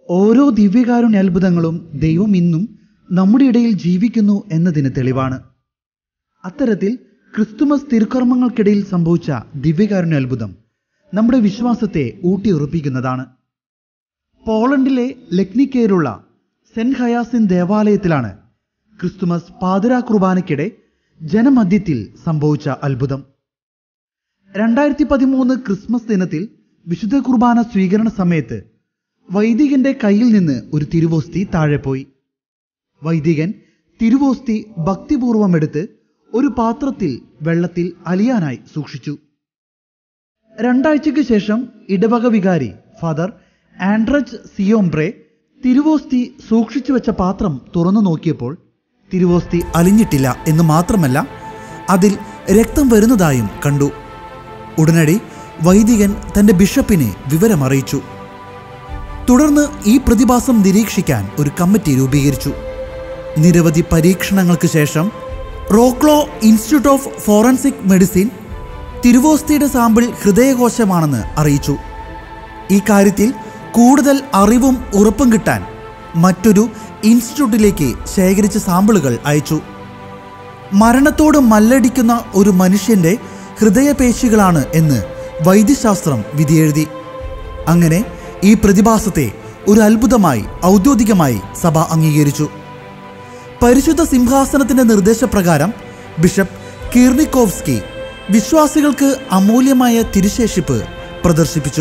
ഓരോ ദിവ്യകാരുണ്യ അത്ഭുതങ്ങളും ദൈവം ഇന്നും നമ്മുടെ ഇടയിൽ ജീവിക്കുന്നു എന്നതിന് തെളിവാണ് അത്തരത്തിൽ ക്രിസ്തുമസ് തിരുക്കർമ്മങ്ങൾക്കിടയിൽ സംഭവിച്ച ദിവ്യകാരുണ്യ അത്ഭുതം നമ്മുടെ വിശ്വാസത്തെ ഊട്ടിയുറപ്പിക്കുന്നതാണ് പോളണ്ടിലെ ലക്നിക്കയിലുള്ള സെന്റ് ഹയാസിൻ ദേവാലയത്തിലാണ് ക്രിസ്തുമസ് പാതിരാ കുർബാനയ്ക്കിടെ ജനമധ്യത്തിൽ സംഭവിച്ച അത്ഭുതം രണ്ടായിരത്തി പതിമൂന്ന് ക്രിസ്മസ് ദിനത്തിൽ വിശുദ്ധ കുർബാന സ്വീകരണ സമയത്ത് വൈദികന്റെ കയ്യിൽ നിന്ന് ഒരു തിരുവോസ്തി താഴെ പോയി വൈദികൻ തിരുവോസ്തി ഭക്തിപൂർവം എടുത്ത് ഒരു പാത്രത്തിൽ വെള്ളത്തിൽ അലിയാനായി സൂക്ഷിച്ചു രണ്ടാഴ്ചയ്ക്ക് ശേഷം ഇടവക വികാരി ഫാദർ ആൻഡ്രജ് സിയോംബ്രെ തിരുവോസ്തി സൂക്ഷിച്ചു വെച്ച പാത്രം തുറന്നു നോക്കിയപ്പോൾ തിരുവോസ്തി അലിഞ്ഞിട്ടില്ല എന്ന് മാത്രമല്ല അതിൽ രക്തം വരുന്നതായും കണ്ടു ഉടനടി വൈദികൻ തന്റെ ബിഷപ്പിനെ വിവരമറിയിച്ചു തുടർന്ന് ഈ പ്രതിഭാസം നിരീക്ഷിക്കാൻ ഒരു കമ്മിറ്റി രൂപീകരിച്ചു നിരവധി പരീക്ഷണങ്ങൾക്ക് ശേഷം Wroclaw institute of forensic medicine തിരുവോസ്തിയുടെ സാമ്പിൾ ഹൃദയകോശമാണെന്ന് അറിയിച്ചു ഈ കാര്യത്തിൽ കൂടുതൽ അറിവും ഉറപ്പും കിട്ടാൻ മറ്റൊരു ഇൻസ്റ്റിറ്റ്യൂട്ടിലേക്ക് ശേഖരിച്ച സാമ്പിളുകൾ അയച്ചു മരണത്തോട് മല്ലടിക്കുന്ന ഒരു മനുഷ്യന്റെ ഹൃദയപേശികളാണ് എന്ന് വൈദ്യശാസ്ത്രം വിധിയെഴുതി അങ്ങനെ ഈ പ്രതിഭാസത്തെ ഒരു അത്ഭുതമായി ഔദ്യോഗികമായി സഭ അംഗീകരിച്ചു പരിശുദ്ധ സിംഹാസനത്തിന്റെ നിർദ്ദേശപ്രകാരം ബിഷപ്പ് കീർണിക്കോവ്സ്കി വിശ്വാസികൾക്ക് അമൂല്യമായ തിരുശേഷിപ്പ് പ്രദർശിപ്പിച്ചു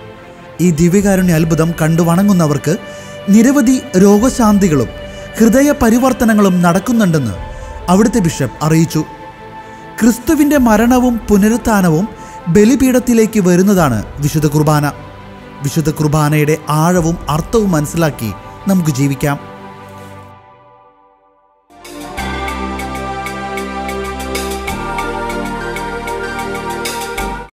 ഈ ദിവ്യകാരുണ്യ അത്ഭുതം കണ്ടു വണങ്ങുന്നവർക്ക് നിരവധി രോഗശാന്തികളും ഹൃദയ പരിവർത്തനങ്ങളും നടക്കുന്നുണ്ടെന്ന് അവിടുത്തെ ബിഷപ്പ് അറിയിച്ചു ക്രിസ്തുവിന്റെ മരണവും പുനരുത്ഥാനവും ബലിപീഠത്തിലേക്ക് വരുന്നതാണ് വിശുദ്ധ കുർബാന വിശുദ്ധ കുർബാനയുടെ ആഴവും അർത്ഥവും മനസ്സിലാക്കി നമുക്ക് ജീവിക്കാം